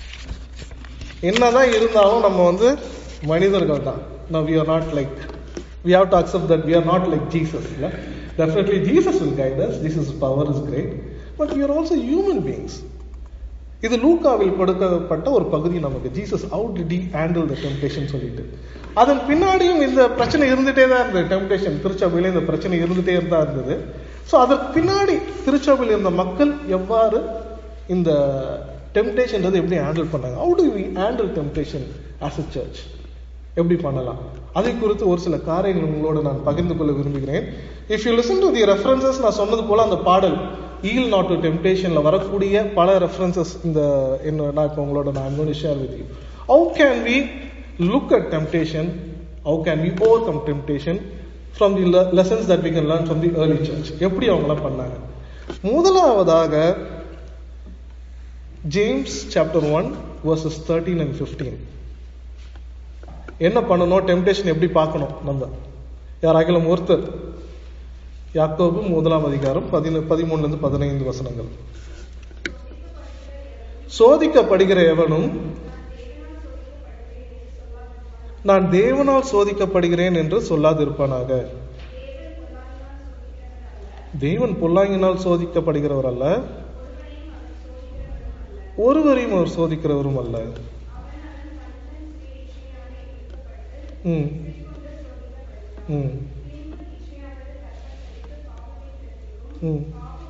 [SPEAKER 1] என்னதான் இருந்தாலும் நம்ம வந்து மனிதர்கள் தான் now we are not like we have to accept that we are not like Jesus. இல்ல? Definitely Jesus will guide us. Jesus' power is great. But we are also human beings. இது லூக்காவில் கொடுக்கப்பட்ட ஒரு பகுதி நமக்கு Jesus how did he handle the temptation சொல்லிட்டு அதன் பின்னாடியும் இந்த பிரச்சனை இருந்துட்டே தான் இருந்தது டெம்டேஷன் திருச்சபையில இந்த பிரச்சனை இருந்துட்டே தான் இருந்தது ஸோ அதற்கு பின்னாடி திருச்சபையில் இருந்த மக்கள் எவ்வாறு இந்த டெம்டேஷன்றது எப்படி ஹேண்டில் பண்ணாங்க how do we handle temptation as a church எப்படி பண்ணலாம் அதை குறித்து ஒரு சில காரியங்கள் உங்களோட நான் பகிர்ந்து கொள்ள விரும்புகிறேன் if you listen to the references நான் சொன்னது போல அந்த பாடல் ஈல் நாட் டு டெம்டேஷன்ல வரக்கூடிய பல ரெஃபரன்சஸ் இந்த என்ன நான் இப்போ உங்களோட நான் going to share with you how can we look at temptation how can we overcome temptation from the le- lessons that we can learn from the early church எப்படி அவங்களாம் பண்ணாங்க முதலாவதாக James chapter one verses thirteen and fifteen என்ன பண்ணணும் temptation எப்படி பார்க்கணும் நம்ம யாராகிலும் ஒருத்தர் யாக்கோபு முதலாம் அதிகாரம் பதின பதிமூணுல இருந்து பதினைந்து வசனங்கள் சோதிக்கப்படுகிற எவனும் நான் தேவனால் சோதிக்கப்படுகிறேன் என்று சொல்லாதிருப்பானாக தேவன் பொல்லாங்கினால் சோதிக்கப்படுகிறவர் அல்ல ஒருவரையும் அவர் சோதிக்கிறவரும் அல்ல ம் ம் ம்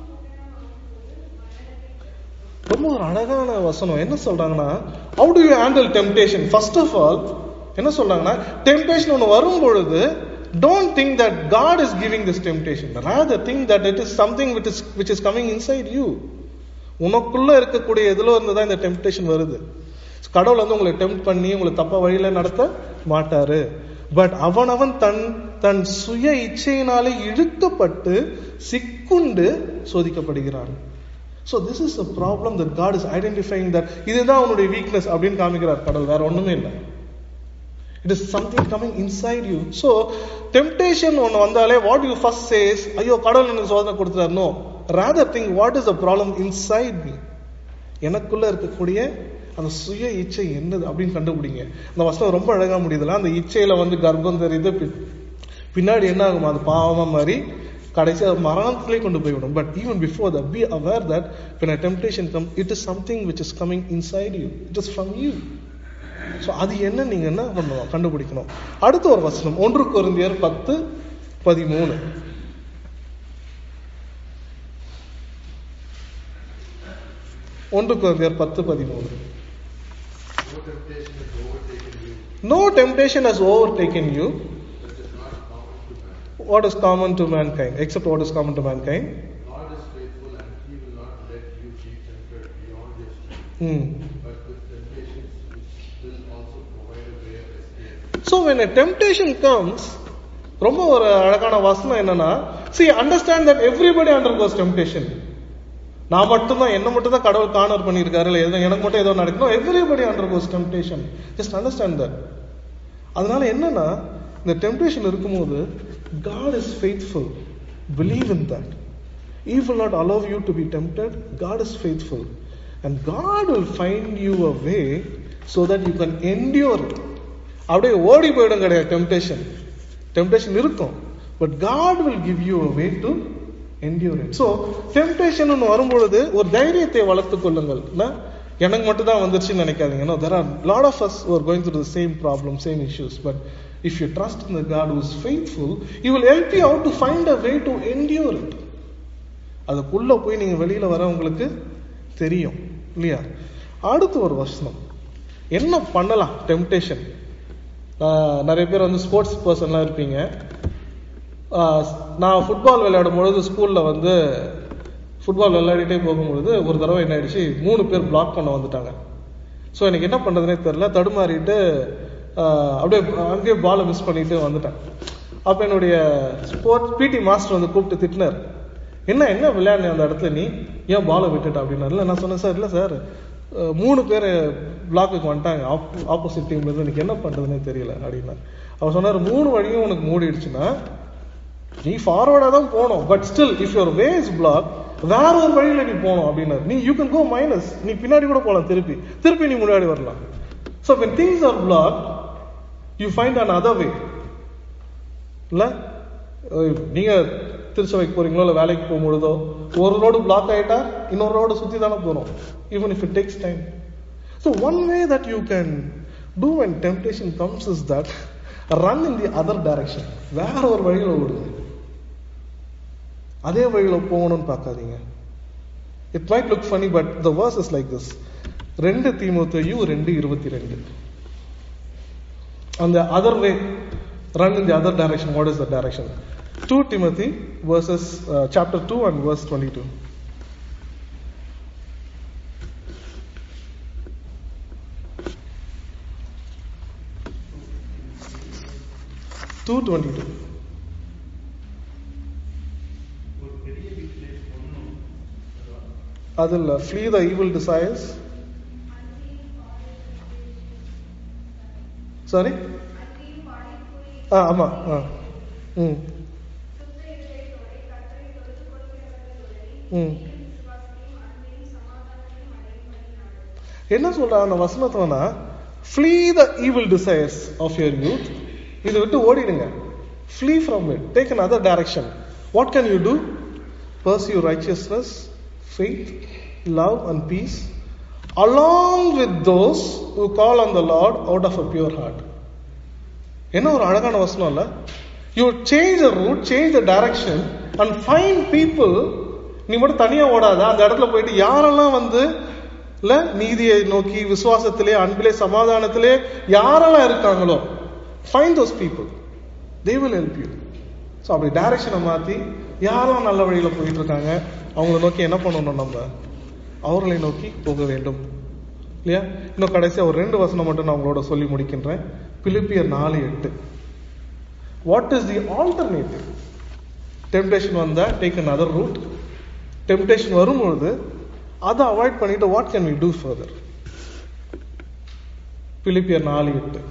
[SPEAKER 1] ரொம்ப ஒரு அழகான வசனம் என்ன சொல்றாங்கன்னா how do you handle temptation first of all என்ன சொல்றாங்கன்னா டெம்டேஷன் ஒன்று வரும் பொழுது don't think that God is giving this temptation rather think that it is something which is which is coming inside you உனக்குள்ள இருக்கக்கூடிய எதுல இருந்து தான் இந்த டெம்டேஷன் வருது கடவுள் வந்து உங்களை டெம்ப் பண்ணி உங்களை தப்ப வழியில நடத்த மாட்டாரு பட் அவனவன் தன் தன் சுய இச்சையினாலே இழுக்கப்பட்டு சிக்குண்டு சோதிக்கப்படுகிறான் so this is a problem that God is identifying that இதுதான் அவனுடைய வீக்னஸ் அப்படின்னு காமிக்கிறார் கடவுள் வேற ஒண்ணுமே இல்லை it is something coming inside you so temptation ஒன்று வந்தாலே வாட் யூ ஃபர்ஸ்ட் சேஸ் ஐயோ கடவுள் எனக்கு சோதனை கொடுத்துறாரு no rather think what is a problem inside me எனக்குள்ள இருக்கக்கூடிய அந்த சுய இச்சை என்னது அப்படின்னு கண்டுபிடிங்க அந்த வசனம் ரொம்ப அழகா முடியுதுல அந்த இச்சையில வந்து கர்ப்பம் தெரியுது பி- பின்னாடி என்ன ஆகும் அது பாவமா மாதிரி கடைசி அது மரணத்திலே கொண்டு போய்விடும் but even before that be aware that when a temptation come it is something which is coming inside you it is from you ஸோ அது என்ன நீங்க என்ன பண்ணணும் கண்டுபிடிக்கணும் அடுத்த ஒரு வசனம் ஒன்று கொரிந்தியர் பத்து பதிமூணு ஒன்று கொரிந்தியர் பத்து பதிமூணு
[SPEAKER 2] No temptation has overtaken you
[SPEAKER 1] No temptation has overtaken you
[SPEAKER 2] that is not common to man.
[SPEAKER 1] what is common to mankind except what is common to mankind
[SPEAKER 2] God is faithful and he will not let you be tempted beyond your strength.
[SPEAKER 1] Hmm.
[SPEAKER 2] But with temptations which will also provide a way of escape.
[SPEAKER 1] So when a temptation comes, ரொம்ப ஒரு அழகான வசனம் என்னன்னா see understand that everybody undergoes temptation நான் மட்டும்தான் என்ன மட்டும் தான் கடவுள் கார்னர் பண்ணியிருக்காரு இல்லை எதுவும் எனக்கு மட்டும் ஏதோ நடக்கணும் everybody undergoes temptation just understand that அதனால என்னன்னா இந்த temptation இருக்கும்போது God is faithful believe in that He will not allow you to be tempted God is faithful and God will find you a way so that you can endure it அப்படியே ஓடி போயிடும் கிடையாது temptation temptation இருக்கும் but God will give you a way to endure it so temptation ஒன்று வரும்பொழுது ஒரு தைரியத்தை வளர்த்துக் கொள்ளுங்கள் என்ன? எனக்கு மட்டும் தான் வந்துருச்சுன்னு நினைக்காதீங்க no there are lot of us who are going through the same problem same issues but if you trust in the God who is faithful he will help you out to find a way to endure it அதுக்குள்ள போய் நீங்க வெளியில வர உங்களுக்கு தெரியும் இல்லையா அடுத்து ஒரு வசனம் என்ன பண்ணலாம் டெம்டேஷன் நிறைய பேர் வந்து ஸ்போர்ட்ஸ் பர்சன்லாம் இருப்பீங்க ஆஹ் நான் ஃபுட்பால் விளையாடும் பொழுது ஸ்கூல்ல வந்து ஃபுட்பால் விளையாடிட்டே போகும்பொழுது ஒரு தடவை என்ன ஆயிடுச்சு மூணு பேர் பிளாக் பண்ண வந்துட்டாங்க ஸோ எனக்கு என்ன பண்றதுனே தெரியல தடுமாறிட்டு ஆஹ் அப்படியே அங்கேயே பாலை மிஸ் பண்ணிட்டு வந்துட்டேன் அப்போ என்னுடைய ஸ்போர்ட்ஸ் பிடி மாஸ்டர் வந்து கூப்பிட்டு திட்டினார் என்ன என்ன விளையாடின அந்த இடத்துல நீ ஏன் பாலை விட்டுட்ட அப்படின்னாரு இல்ல நான் சொன்னேன் சார் இல்லை சார் அஹ் மூணு பேர் பிளாக்குக்கு வந்துட்டாங்க ஆப்போசிட் டீம்ல இருந்து எனக்கு என்ன பண்றதுனே தெரியல அப்படின்னா அவர் சொன்னார் மூணு வழியும் உனக்கு மூடிடுச்சுன்னா நீ ஃபார்வர்டா தான் போகணும் but still if your way is block வேற ஒரு வழியில நீ போகணும் அப்படின்னாரு நீ யூ கேன் கோ மைனஸ் நீ பின்னாடி கூட போகலாம் திருப்பி திருப்பி நீ முன்னாடி வரலாம் so when things are blocked you find another way இல்ல அஹ் நீங்க திருச்சபைக்கு போறீங்களோ இல்ல வேலைக்கு போகும்பொழுதோ ஒரு ரோடு பிளாக் ஆயிட்டா இன்னொரு ரோடு சுத்தி தானே போறோம் even if it takes time so one way that you can do when temptation comes is that run in the other direction வேற ஒரு வழியில ஓடுங்க அதே வழியில போகணும்னு பார்க்காதீங்க it might look funny but the verse is like this ரெண்டு தீமோத்தேயு ரெண்டு இருபத்தி ரெண்டு on the other way run in the other direction what is the direction 2 timothy verses uh, chapter 2 and verse 22 2 22
[SPEAKER 3] ஒரு பெரிய வீட்டிலே பொண்ணும்
[SPEAKER 1] அதில் flee the evil desires sorry ஆ ஆமா ஆ ம் ம் என்ன சொல்றான் அந்த வசனத்தவனா flee the evil desires of your youth இதை விட்டு ஓடிடுங்க flee from it take another direction what can you do pursue righteousness faith love and peace along with those who call on the lord out of a pure heart என்ன ஒரு அழகான வசனம் இல்ல you change the route change the direction and find people நீ மட்டும் தனியா ஓடாத அந்த இடத்துல போயிட்டு யாரெல்லாம் வந்து இல்ல நீதியை நோக்கி விசுவாசத்திலே அன்பிலே சமாதானத்திலே யாரெல்லாம் இருக்காங்களோ find those people they will help you so அப்படி டைரக்ஷனை மாத்தி யாரெல்லாம் நல்ல வழியில போயிட்டு இருக்காங்க அவங்கள நோக்கி என்ன பண்ணணும் நம்ம அவர்களை நோக்கி போக வேண்டும் இல்லையா இன்னும் கடைசியா ஒரு ரெண்டு வசனம் மட்டும் நான் உங்களோட சொல்லி முடிக்கின்றேன் பிலிப்பியர் நாலு எட்டு what is the alternative temptation வந்தா take another route temptation வரும்பொழுது அதை அவாய்ட் பண்ணிட்டு what can we do further பிலிப்பியர் நாலு எட்டு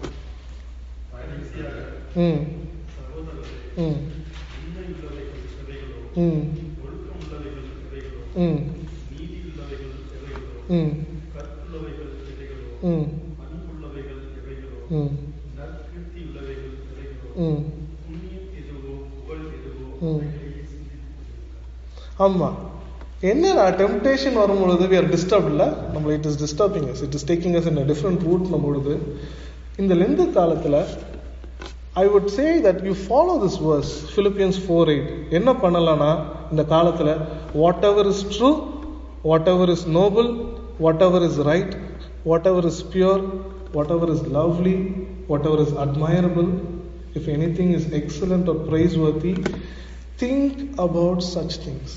[SPEAKER 3] கடைசியாக
[SPEAKER 1] ம்
[SPEAKER 3] சகோதரர்களே
[SPEAKER 1] ம்
[SPEAKER 3] உண்மை உள்ளவைகள் எவைகளோ
[SPEAKER 1] ம்
[SPEAKER 3] ஒழுக்கம் உள்ளவைகள் எவைகளோ
[SPEAKER 1] ம்
[SPEAKER 3] நீதி உள்ளவைகள் எவைகளோ
[SPEAKER 1] ம்
[SPEAKER 3] கற்புள்ளவைகள் எவைகளோ
[SPEAKER 1] ம்
[SPEAKER 3] அன்புள்ளவைகள் எவைகளோ
[SPEAKER 1] ம்
[SPEAKER 3] நற்கிருத்தி உள்ளவைகள் எவைகளோ
[SPEAKER 1] ம்
[SPEAKER 3] புண்ணியம் எதுவோ புகழ் எதுவோ
[SPEAKER 1] ம்.
[SPEAKER 3] அவைகளையே சிந்தித்துக் கொண்டிருக்கிறார்
[SPEAKER 1] ஆமா என்னடா டெம்டேஷன் வரும் பொழுது we are disturbed இல்ல நம்ம it is disturbing us it is taking us in a different route நம்ம பொழுது இந்த லெந்து காலத்துல I would say that you follow this verse Philippians four eight என்ன பண்ணலாம்னா இந்த காலத்துல whatever is true whatever is noble whatever is right whatever is pure whatever is lovely whatever is admirable if anything is excellent or praiseworthy think about such things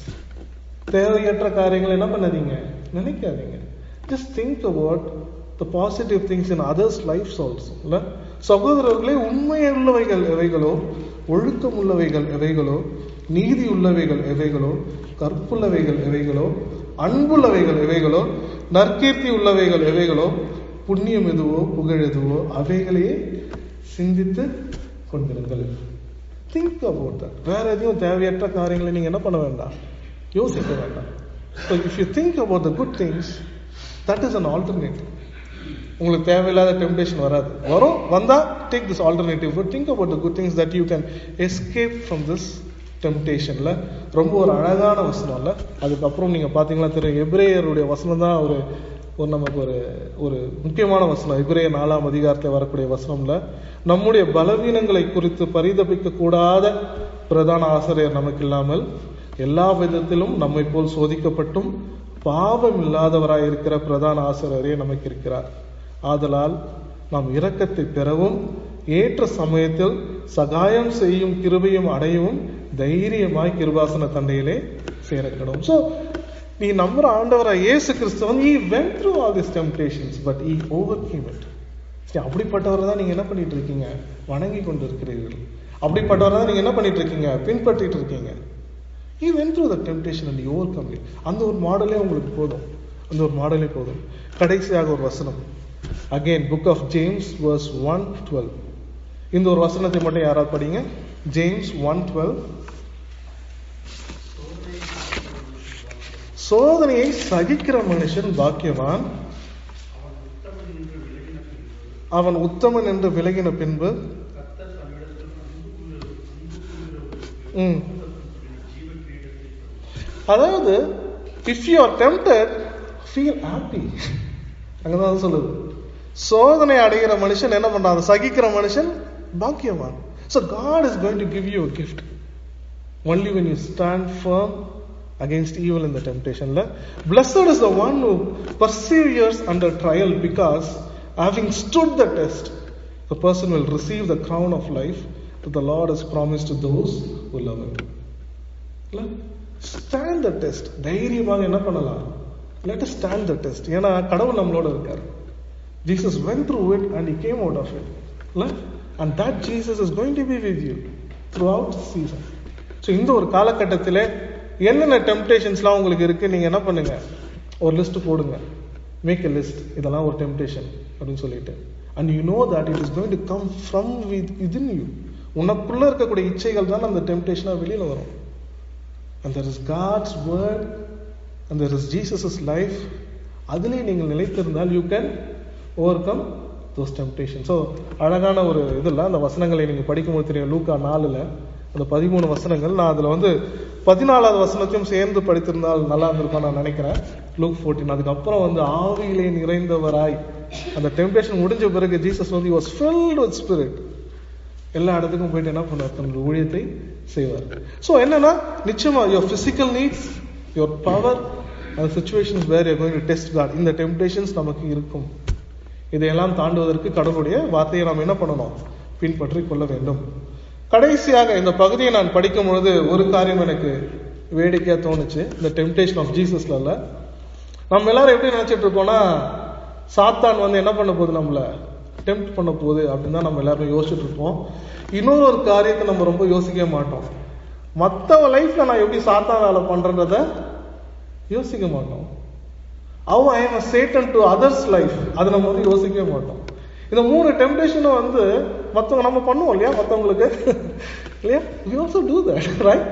[SPEAKER 1] தேவையற்ற காரியங்களை என்ன பண்ணாதீங்க நினைக்காதீங்க just think about the positive things in others life's also இல்ல சகோதரர்களே உண்மையுள்ளவைகள் எவைகளோ ஒழுக்கம் உள்ளவைகள் எவைகளோ நீதி உள்ளவைகள் எவைகளோ கற்புள்ளவைகள் எவைகளோ அன்புள்ளவைகள் எவைகளோ நற்கீர்த்தி உள்ளவைகள் எவைகளோ புண்ணியம் எதுவோ புகழ் எதுவோ அவைகளையே சிந்தித்து கொண்டிருங்கள் திங்க் அபவுட் தட் வேற எதையும் தேவையற்ற காரியங்களை நீங்க என்ன பண்ண வேண்டாம் யோசிக்க வேண்டாம் so if you think about the good things that is an alternative உங்களுக்கு தேவையில்லாத டெம்டேஷன் வராது வரும் வந்தா take this alternative but think about the good things that you can escape from this டெம்டேஷன்ல ரொம்ப ஒரு அழகான வசனம் இல்ல அதுக்கப்புறம் நீங்க பாத்தீங்களா தெரியும் எப்ரேயருடைய வசனம் தான் ஒரு ஒரு நமக்கு ஒரு ஒரு முக்கியமான வசனம் எபிரேய நாலாம் அதிகாரத்தில் வரக்கூடிய வசனம்ல நம்முடைய பலவீனங்களை குறித்து பரிதபிக்க கூடாத பிரதான ஆசிரியர் நமக்கு இல்லாமல் எல்லா விதத்திலும் நம்மை போல் சோதிக்கப்பட்டும் பாவம் இல்லாதவராய் இருக்கிற பிரதான ஆசிரியரே நமக்கு இருக்கிறார் ஆதலால் நாம் இரக்கத்தை பெறவும் ஏற்ற சமயத்தில் சகாயம் செய்யும் கிருபையும் அடையவும் தைரியமாய் கிருபாசன தண்டையிலே சேரக்கணும் சோ நீ நம்புற ஆண்டவரா இயேசு கிறிஸ்தவன் he went through all these temptations but he overcame it சரி, அப்படிப்பட்டவரை தான் நீங்க என்ன பண்ணிட்டு இருக்கீங்க வணங்கி கொண்டு இருக்கிறீர்கள் அப்படிப்பட்டவரை தான் நீங்க என்ன பண்ணிட்டு இருக்கீங்க பின்பற்றிட்டு இருக்கீங்க he went through the temptation and he overcome it அந்த ஒரு மாடலே உங்களுக்கு போதும் அந்த ஒரு மாடலே போதும் கடைசியாக ஒரு வசனம் again book of James verse one twelve இந்த ஒரு வசனத்தை மட்டும் யாராவது படிங்க ஜேம்ஸ் ஒன் டுவெல் சோதனையை சகிக்கிற மனுஷன் பாக்கியவான்
[SPEAKER 3] அவன் உத்தமன் என்று விலகின பின்பு
[SPEAKER 1] அவன் உத்தமன் என்று விலகின பின்பு
[SPEAKER 3] கர்த்தர் தம்மிடத்தில் அன்பு கூறு- அன்பு
[SPEAKER 1] ம்
[SPEAKER 3] ஜீவ கிரீடத்தை
[SPEAKER 1] அதாவது if you are tempted feel happy அங்கதான் சொல்லுது சோதனை அடைகிற மனுஷன் என்ன பண்றான் அதை சகிக்கிற மனுஷன் பாக்கியவான் so God is going to give you gift only when you stand firm against evil in the temptation. la. Blessed is the one who perseveres under trial because having stood the test, the person will receive the crown of life that the Lord has promised to those who love Him. இல்ல? Stand the test. தைரியமாக என்ன பண்ணலாம் let us stand the test ஏன்னா கடவுள் நம்மளோட இருக்கார் Jesus went through it and he came out of it இல்ல? and that Jesus is going to be with you throughout the season ஸோ இந்த ஒரு காலகட்டத்தில் என்னென்ன டெம்டேஷன்ஸ்லாம் உங்களுக்கு இருக்கு நீங்க என்ன பண்ணுங்க ஒரு லிஸ்ட் போடுங்க மேக் எ லிஸ்ட் இதெல்லாம் ஒரு டெம்டேஷன் அப்படின்னு சொல்லிட்டு and you know that it is going to come from within you உனக்குள்ள இருக்கக்கூடிய இச்சைகள் தான் அந்த டெம்டேஷனாக வெளியில வரும் and there is God's word and there is Jesus' life அதிலே நீங்கள் நிலைத்திருந்தால் you can overcome those temptation so அழகான ஒரு இதில் அந்த வசனங்களை நீங்கள் படிக்கும்போது தெரியும் லூக்கா நாலில் அந்த பதிமூணு வசனங்கள் நான் அதில் வந்து பதினாலாவது வசனத்தையும் சேர்ந்து படித்திருந்தால் நல்லா இருந்திருக்கும் நான் நினைக்கிறேன் லூக் ஃபோர்டீன் அதுக்கப்புறம் வந்து ஆவியிலே நிறைந்தவராய் அந்த டெம்டேஷன் முடிஞ்ச பிறகு ஜீசஸ் வந்து வாஸ் filled with spirit எல்லா இடத்துக்கும் போயிட்டு என்ன பண்ணுவார் தன்னுடைய ஊழியத்தை செய்வார் ஸோ என்னன்னா நிச்சயமா your physical needs your power அந்த situations where you going to test God இந்த டெம்டேஷன்ஸ் நமக்கு இருக்கும் இதையெல்லாம் தாண்டுவதற்கு கடவுளுடைய வார்த்தையை நாம் என்ன பண்ணணும் பின்பற்றி கொள்ள வேண்டும் கடைசியாக இந்த பகுதியை நான் படிக்கும் பொழுது ஒரு காரியம் எனக்கு வேடிக்கையா தோணுச்சு இந்த டெம்டேஷன் ஆஃப் ஜீசஸ்ல இல்ல நம்ம எல்லாரும் எப்படி நினைச்சிட்டு இருக்கோம்னா சாத்தான் வந்து என்ன பண்ண போகுது நம்மள டெம்ப்ட் பண்ண போகுது அப்படின்னு தான் நம்ம எல்லாரும் யோசிச்சுட்டு இருப்போம் இன்னொரு ஒரு காரியத்தை நம்ம ரொம்ப யோசிக்கவே மாட்டோம் மத்தவ லைஃப்ல நான் எப்படி சாத்தான் வேலை பண்றன்றத யோசிக்க மாட்டோம் அவ I am Satan to others life அதை நம்ம வந்து யோசிக்கவே மாட்டோம் இந்த மூணு டெம்டேஷனும் வந்து மத்தவங்க நம்ம பண்ணுவோம் இல்லையா மத்தவங்களுக்கு இல்லையா we also do that right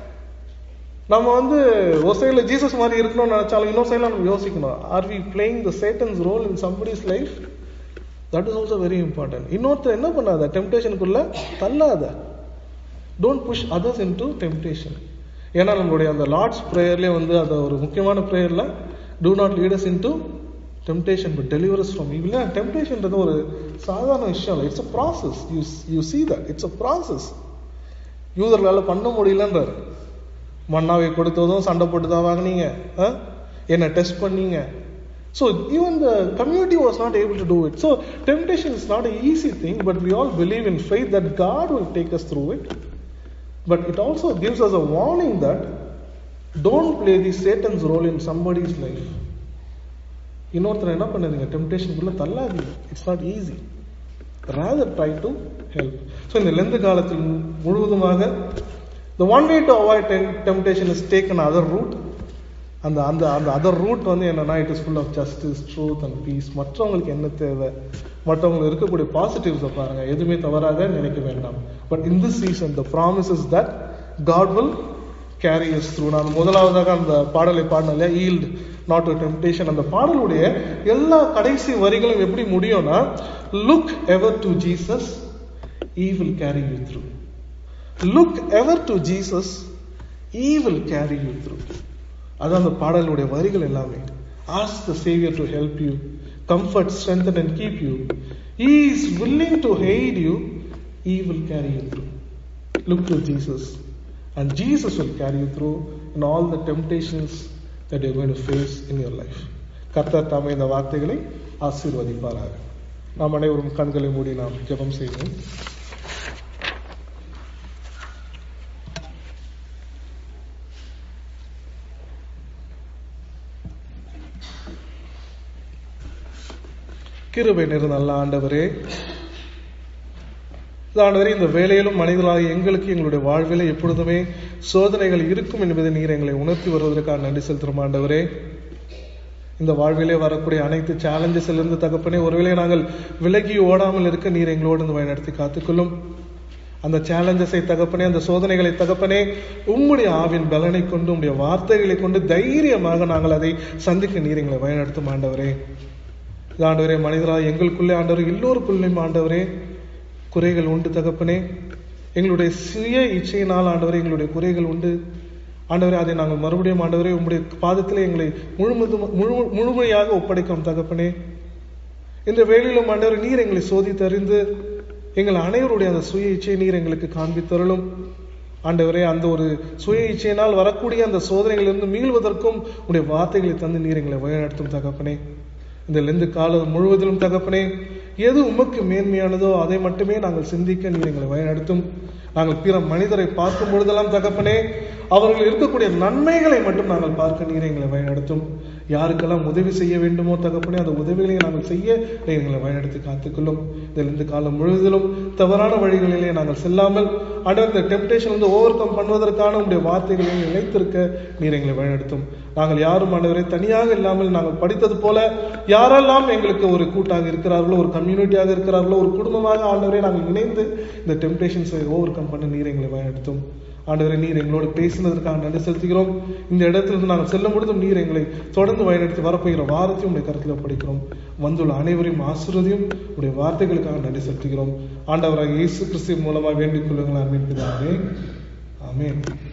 [SPEAKER 1] நம்ம வந்து ஒரு சைடில் ஜீசஸ் மாதிரி இருக்கணும்னு நினைச்சாலும் இன்னொரு சைடில் நம்ம யோசிக்கணும் are we playing the Satan's role in somebody's life that is also very important இன்னொருத்தர் என்ன பண்ணாத டெம்டேஷனுக்குள்ள தள்ளாத don't push others into temptation ஏன்னா நம்மளுடைய அந்த லார்ட்ஸ் ப்ரேயர்லேயே வந்து அது ஒரு முக்கியமான ப்ரேயரில் do not lead us into temptation but deliver us from evil டெம்டேஷன்றது ஒரு சாதாரண விஷயம் இல்லை it's a process you you see that it's a process யூதர்களால் பண்ண முடியலன்றார் மன்னாவை கொடுத்ததும் சண்டை போட்டு தான் வாங்கினீங்க ஆ? என்ன டெஸ்ட் பண்ணீங்க so even the community was not able to do it so temptation is not a easy thing but we all believe in faith that God will take us through it but it also gives us a warning that don't play the Satan's role in somebody's life இன்னொருத்தர் என்ன பண்ணுறீங்க டெம்டேஷனுக்குள்ள தள்ளாதீங்க it's not easy rather try to help so இந்த Lent காலத்தில் முழுவதுமாக the one way to avoid tem- temptation is take another route அந்த அந்த அந்த அதர் ரூட் வந்து என்னன்னா it is full of justice truth and peace மற்றவங்களுக்கு என்ன தேவை மற்றவங்களுக்கு இருக்கக்கூடிய பாசிட்டிவ்ஸை பாருங்க எதுவுமே தவறாக நினைக்க வேண்டாம் but in this season the promise is that God will carry us through நான் முதலாவதாக அந்த பாடலை பாடின இல்லையா ஈல்ட் நாட் டு டெம்டேஷன் அந்த பாடலுடைய எல்லா கடைசி வரிகளும் எப்படி முடியும்னா look ever to Jesus he will carry you through look ever to Jesus he will carry you through அதான் அந்த பாடலுடைய வரிகள் எல்லாமே ask the saviour to help you comfort strengthen and keep you he is willing to aid you he will carry you through look to Jesus and Jesus will carry you through in all the temptations that you going to face in your life கர்த்தர் தாமே இந்த வார்த்தைகளை ஆசீர்வதிப்பாராக நாம் அனைவரும் கண்களை மூடி நாம் ஜெபம் செய்வோம் கிருபை நிறு நல்ல ஆண்டவரே இந்த ஆண்டவரே இந்த வேலையிலும் மனிதர்களாக எங்களுக்கு எங்களுடைய வாழ்விலே எப்பொழுதுமே சோதனைகள் இருக்கும் என்பதை நீர் எங்களை உணர்த்தி வருவதற்காக நன்றி செலுத்துகிறோம் ஆண்டவரே இந்த வாழ்விலே வரக்கூடிய அனைத்து சேலஞ்சஸில் இருந்து தகப்பனே ஒருவேளை நாங்கள் விலகி ஓடாமல் இருக்க நீர் எங்களோடு இருந்து வழிநடத்தி காத்துக்கொள்ளும் அந்த சேலஞ்சஸை தகப்பனே அந்த சோதனைகளை தகப்பனே உம்முடைய ஆவின் பலனை கொண்டு உம்முடைய வார்த்தைகளை கொண்டு தைரியமாக நாங்கள் அதை சந்திக்க நீர் எங்களை வழிநடத்தும் ஆண்டவரே இது ஆண்டவரே மனிதராக எங்களுக்குள்ளே ஆண்டவர் எல்லோருக்குள்ளேயும் ஆண்டவரே குறைகள் உண்டு தகப்பனே எங்களுடைய சுய இச்சையினால் ஆண்டவரே எங்களுடைய குறைகள் உண்டு ஆண்டவரே அதை நாங்கள் மறுபடியும் ஆண்டவரே உங்களுடைய பாதத்திலே எங்களை முழுமுதும் முழு முழுமையாக ஒப்படைக்கும் தகப்பனே இந்த வேளையிலும் ஆண்டவர் நீர் எங்களை சோதித்து அறிந்து எங்கள் அனைவருடைய அந்த சுய இச்சையை நீர் எங்களுக்கு காண்பித்தருளும் ஆண்டவரே அந்த ஒரு சுய இச்சையினால் வரக்கூடிய அந்த சோதனைகளிலிருந்து மீள்வதற்கும் உடைய வார்த்தைகளை தந்து நீர் எங்களை வழிநடத்தும் தகப்பனே இந்த லெந்து காலம் முழுவதிலும் தகப்பனே எது உமக்கு மேன்மையானதோ அதை மட்டுமே நாங்கள் சிந்திக்க நீர் எங்களை வழிநடத்தும் நாங்கள் பிற மனிதரை பார்க்கும் பொழுதெல்லாம் தகப்பனே அவர்கள் இருக்கக்கூடிய நன்மைகளை மட்டும் நாங்கள் பார்க்க நீர் எங்களை வழிநடத்தும் யாருக்கெல்லாம் உதவி செய்ய வேண்டுமோ தகப்பனே அந்த உதவிகளை நாங்கள் செய்ய நீர் எங்களை வழிநடத்தி காத்துக்கொள்ளும் இதில் இந்த காலம் முழுவதிலும் தவறான வழிகளிலே நாங்கள் செல்லாமல் அடர் இந்த டெம்டேஷன் வந்து ஓவர் கம் பண்ணுவதற்கான உங்களுடைய வார்த்தைகளை நிலைத்திருக்க நீர் எங்களை வழிநடத்தும் நாங்கள் யாரும் ஆண்டவரை தனியாக இல்லாமல் நாங்கள் படித்தது போல யாரெல்லாம் எங்களுக்கு ஒரு கூட்டாக இருக்கிறார்களோ ஒரு கம்யூனிட்டியாக இருக்கிறார்களோ ஒரு குடும்பமாக ஆண்டவரை நாங்கள் இணைந்து இந்த டெம்டேஷன்ஸை ஓவர் கம் பண்ண நீர் எங்களை வழிநடத்தும் ஆண்டவரை நீர் எங்களோடு பேசினதற்காக நன்றி செலுத்துகிறோம் இந்த இடத்திலிருந்து நாங்கள் செல்லும் பொழுதும் நீர் எங்களை தொடர்ந்து வழிநடத்தி வரப்போகிற வாரத்தையும் உடைய கருத்தில் படிக்கிறோம் வந்துள்ள அனைவரையும் ஆசிர்வதியும் உடைய வார்த்தைகளுக்காக நன்றி செலுத்துகிறோம் ஆண்டவராக இயேசு கிறிஸ்துவின் மூலமாக வேண்டிக் கொள்ளுங்கள் அன்பின் பிதாவே ஆமென்